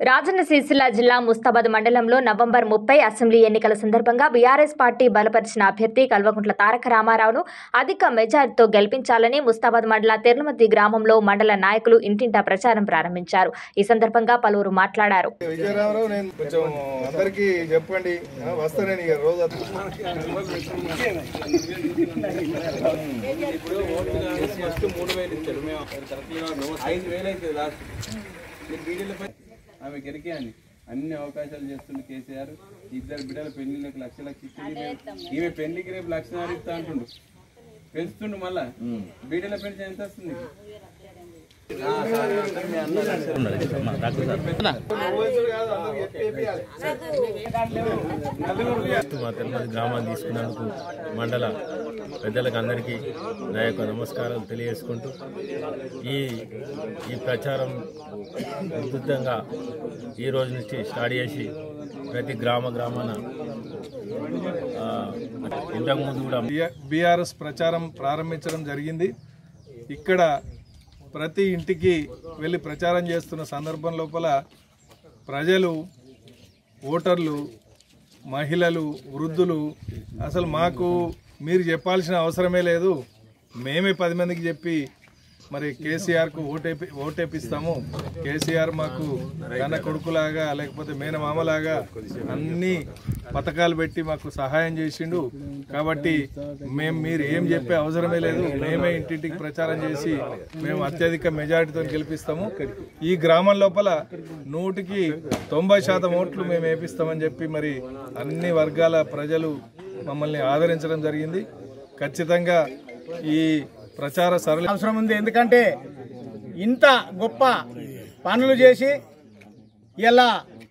రాజన్న సిరిసిల్ల జిల్లా ముస్తాబాద్ మండలంలో నవంబర్ ముప్పై అసెంబ్లీ ఎన్నికల సందర్భంగా బీఆర్ఎస్ పార్టీ బలపరిచిన అభ్యర్థి కల్వకుంట్ల తారక రామారావును అధిక మెజార్టీతో గెలిపించాలని ముస్తాబాద్ మండల తెర్లమద్ది గ్రామంలో మండల నాయకులు ఇంటింటా ప్రచారం ప్రారంభించారు ఈ సందర్భంగా పలువురు మాట్లాడారు విజయరామరావు నేను కొంచెం అందరికి చెప్పండి ఆ, వస్తా నేను ఇక రోజు ఫస్ట్ మూడు వేలు ఇచ్చాడు మేము ఐదు వేలు అవుతుంది లాస్ట్ మీరు బీడీలపై ఆమె గెలికే అని అన్ని అవకాశాలు చేస్తుండే కేసీఆర్ ఇద్దరు బిడ్డల పెళ్లిళ్ళకి లక్ష లక్ష ఇచ్చింది ఈమె పెళ్లికి రేపు లక్షన్నర ఇస్తా అంటుండు పెంచుతుండు మళ్ళా బీడీల పెన్షన్ ఎంత వస్తుంది మా తిరుమల గ్రామాన్ని తీసుకున్నందుకు మండల పెద్దలకు అందరికీ నా యొక్క నమస్కారాలు తెలియజేసుకుంటూ ఈ ఈ ప్రచారం ఉధృతంగా ఈ రోజు నుంచి స్టార్ట్ చేసి ప్రతి గ్రామ గ్రామాన ఆ, ఇంతకుముందు కూడా బీఆర్ఎస్ ప్రచారం ప్రారంభించడం జరిగింది ఇక్కడ ప్రతి ఇంటికి వెళ్ళి ప్రచారం చేస్తున్న సందర్భం లోపల ప్రజలు ఓటర్లు మహిళలు వృద్ధులు అసలు మాకు మీరు చెప్పాల్సిన అవసరమే లేదు మేమే పది మందికి చెప్పి మరి కేసీఆర్కు ఓటేపి ఓటేపిస్తాము కేసీఆర్ మాకు కన్న కొడుకులాగా లేకపోతే మేనమామలాగా అన్ని పథకాలు పెట్టి మాకు సహాయం చేసిండు కాబట్టి మేము మీరు ఏం చెప్పే అవసరమే లేదు మేమే ఇంటింటికి ప్రచారం చేసి మేము అత్యధిక మెజారిటీతో గెలిపిస్తాము ఈ గ్రామం లోపల నూటికి తొంభై శాతం ఓట్లు మేము వేపిస్తామని చెప్పి మరి అన్ని వర్గాల ప్రజలు మమ్మల్ని ఆదరించడం జరిగింది ఖచ్చితంగా ఈ ప్రచార సరళి అవసరం ఉంది ఎందుకంటే ఇంత గొప్ప పనులు చేసి ఇలా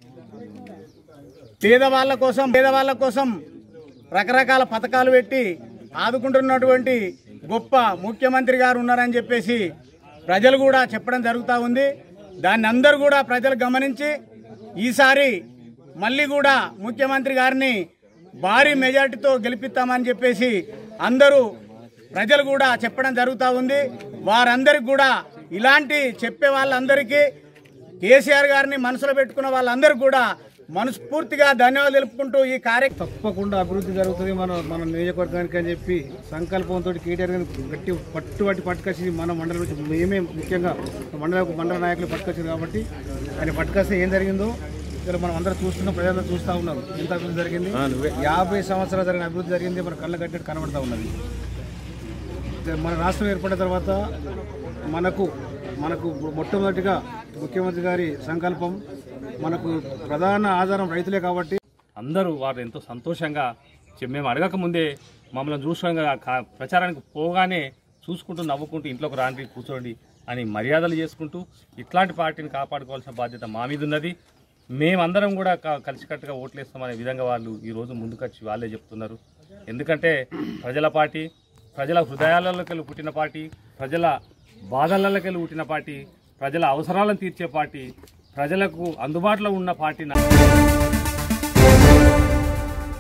పేదవాళ్ళ కోసం పేదవాళ్ళ కోసం రకరకాల పథకాలు పెట్టి ఆదుకుంటున్నటువంటి గొప్ప ముఖ్యమంత్రి గారు ఉన్నారని చెప్పేసి ప్రజలు కూడా చెప్పడం జరుగుతూ ఉంది దాన్ని అందరూ కూడా ప్రజలు గమనించి ఈసారి మళ్ళీ కూడా ముఖ్యమంత్రి గారిని భారీ మెజార్టీతో గెలిపిస్తామని చెప్పేసి అందరూ ప్రజలు కూడా చెప్పడం జరుగుతూ ఉంది వారందరికి కూడా ఇలాంటి చెప్పే వాళ్ళందరికీ కేసీఆర్ గారిని మనసులో పెట్టుకున్న వాళ్ళందరికీ కూడా మనస్ఫూర్తిగా ధన్యవాదాలు తెలుపుకుంటూ ఈ కార్యక్రమం తప్పకుండా అభివృద్ధి జరుగుతుంది మన మన నియోజకవర్గానికి అని చెప్పి సంకల్పంతో కేటీఆర్ గారిని గట్టి పట్టుబట్టి పట్టుకొచ్చి మన మండలం నుంచి మేమే ముఖ్యంగా మండల మండల నాయకులు పట్టుకొచ్చారు కాబట్టి ఆయన పట్టుకొస్తే ఏం జరిగిందో ఇక్కడ మనం అందరం చూస్తున్నాం ప్రజలందరూ చూస్తూ ఉన్నారు ఎంత అభివృద్ధి జరిగింది యాభై సంవత్సరాలు జరిగిన అభివృద్ధి జరిగింది మన కళ్ళ కట్టినట్టు కనబడతా ఉన్నది మన రాష్ట్రం ఏర్పడిన తర్వాత మనకు మనకు మొట్టమొదటిగా ముఖ్యమంత్రి గారి సంకల్పం మనకు ప్రధాన ఆధారం రైతులే కాబట్టి అందరూ వారు ఎంతో సంతోషంగా చె- మేము అడగక ముందే మమ్మల్ని చూసుకోగా ప్రచారానికి పోగానే చూసుకుంటూ నవ్వుకుంటూ ఇంట్లోకి రాండి కూర్చోండి అని మర్యాదలు చేసుకుంటూ ఇట్లాంటి పార్టీని కాపాడుకోవాల్సిన బాధ్యత మా మీద ఉన్నది మేమందరం కూడా క- కలిసికట్టుగా ఓట్లేస్తామనే విధంగా వాళ్ళు ఈరోజు ముందుకొచ్చి వాళ్ళే చెప్తున్నారు ఎందుకంటే ప్రజల పార్టీ ప్రజల హృదయాలలోకి వెళ్ళి పుట్టిన పార్టీ ప్రజల బాధలలోకి వెళ్ళి పుట్టిన పార్టీ ప్రజల అవసరాలను తీర్చే పార్టీ ప్రజలకు అందుబాటులో ఉన్న పార్టీ నా-